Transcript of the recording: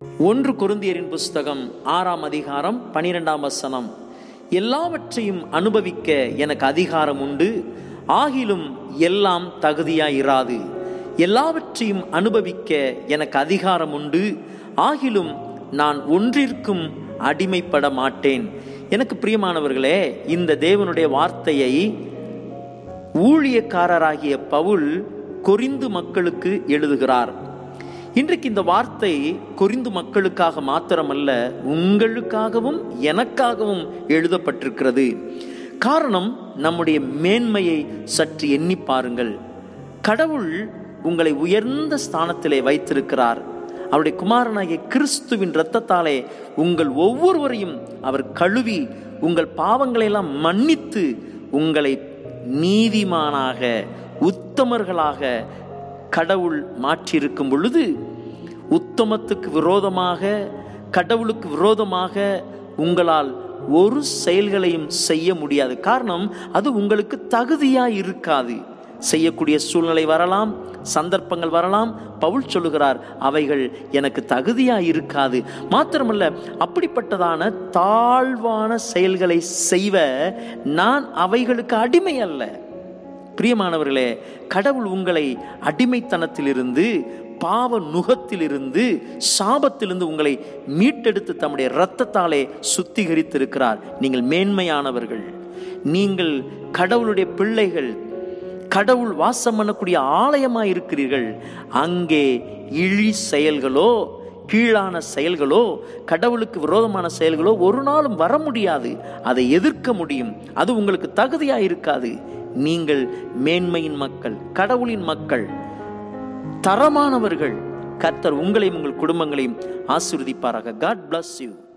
ஒன்று கொருந்தியரின் புஸ்தகம் ஆறாம் அதிகாரம் பனிரெண்டாம் வசனம் எல்லாவற்றையும் அனுபவிக்க எனக்கு அதிகாரம் உண்டு ஆகிலும் எல்லாம் தகுதியாயிராது எல்லாவற்றையும் அனுபவிக்க எனக்கு அதிகாரம் உண்டு ஆகிலும் நான் ஒன்றிற்கும் அடிமைப்பட மாட்டேன் எனக்கு பிரியமானவர்களே இந்த தேவனுடைய வார்த்தையை ஊழியக்காரராகிய பவுல் கொரிந்து மக்களுக்கு எழுதுகிறார் இன்றைக்கு இந்த வார்த்தை கொரிந்து மக்களுக்காக மாத்திரமல்ல உங்களுக்காகவும் எனக்காகவும் எழுதப்பட்டிருக்கிறது காரணம் நம்முடைய மேன்மையை சற்று எண்ணி பாருங்கள் கடவுள் உங்களை உயர்ந்த ஸ்தானத்திலே வைத்திருக்கிறார் அவருடைய குமாரனாகிய கிறிஸ்துவின் இரத்தத்தாலே உங்கள் ஒவ்வொருவரையும் அவர் கழுவி உங்கள் பாவங்களை எல்லாம் மன்னித்து உங்களை நீதிமானாக உத்தமர்களாக கடவுள் மாற்றியிருக்கும் பொழுது உத்தமத்துக்கு விரோதமாக கடவுளுக்கு விரோதமாக உங்களால் ஒரு செயல்களையும் செய்ய முடியாது காரணம் அது உங்களுக்கு தகுதியா இருக்காது செய்யக்கூடிய சூழ்நிலை வரலாம் சந்தர்ப்பங்கள் வரலாம் பவுல் சொல்லுகிறார் அவைகள் எனக்கு தகுதியா இருக்காது மாத்திரமல்ல அப்படிப்பட்டதான தாழ்வான செயல்களை செய்வ நான் அவைகளுக்கு அடிமை அல்ல பிரியமானவர்களே கடவுள் உங்களை அடிமைத்தனத்திலிருந்து பாவ நுகத்திலிருந்து சாபத்திலிருந்து உங்களை மீட்டெடுத்து தம்முடைய இரத்தத்தாலே சுத்திகரித்திருக்கிறார் நீங்கள் மேன்மையானவர்கள் நீங்கள் கடவுளுடைய பிள்ளைகள் கடவுள் வாசம் பண்ணக்கூடிய ஆலயமாய் இருக்கிறீர்கள் அங்கே இழி செயல்களோ கீழான செயல்களோ கடவுளுக்கு விரோதமான செயல்களோ ஒரு நாளும் வர முடியாது அதை எதிர்க்க முடியும் அது உங்களுக்கு தகுதியா இருக்காது நீங்கள் மேன்மையின் மக்கள் கடவுளின் மக்கள் தரமானவர்கள் கர்த்தர் உங்களையும் உங்கள் குடும்பங்களையும் ஆசீர்வதிப்பாராக காட் bless யூ